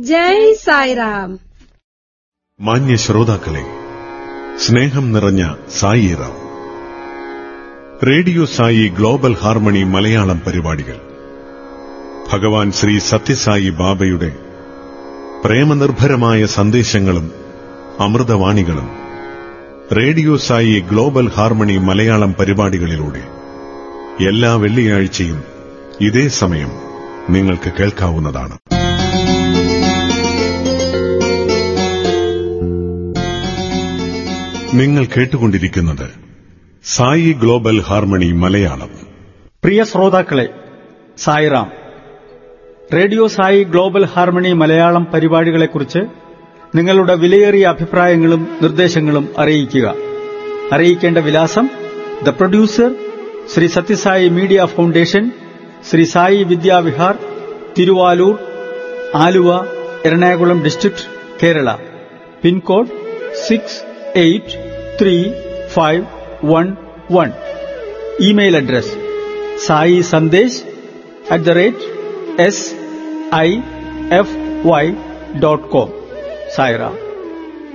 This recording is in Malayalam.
ജയ് സായിറാം മാന്യ ശ്രോതാക്കളെ സ്നേഹം നിറഞ്ഞ Sairam radio Sai global harmony Malayalam പരിപാടികൾ ഭഗവാൻ ശ്രീ സത്യസായി ബാബയുടെ പ്രേമനിർഭരമായ സന്ദേശങ്ങളും അമൃതവാണികളും radio Sai global harmony Malayalam പരിപാടികളിലൂടെ എല്ലാ വെള്ളിയാഴ്ചയും ഇതേ സമയം നിങ്ങൾക്ക് കേൾക്കാവുന്നതാണ് നിങ്ങൾ കേട്ടുകൊണ്ടിരിക്കുന്നത് സായി ഗ്ലോബൽ ഹാർമണി മലയാളം പ്രിയ ശ്രോതാക്കളെ Sairam radio Sai global harmony Malayalam പരിപാടികളെക്കുറിച്ച് നിങ്ങളുടെ വിലയേറിയ അഭിപ്രായങ്ങളും നിർദ്ദേശങ്ങളും അറിയിക്കുക അറിയിക്കേണ്ട വിലാസം the producer Sri Sathyasai media foundation Sri Sai Vidyavihar Thiruvalur Aluva Ernakulam district Kerala pin code six eight three five one one email address Sai Sandesh at the rate S I F Y dot com Sairam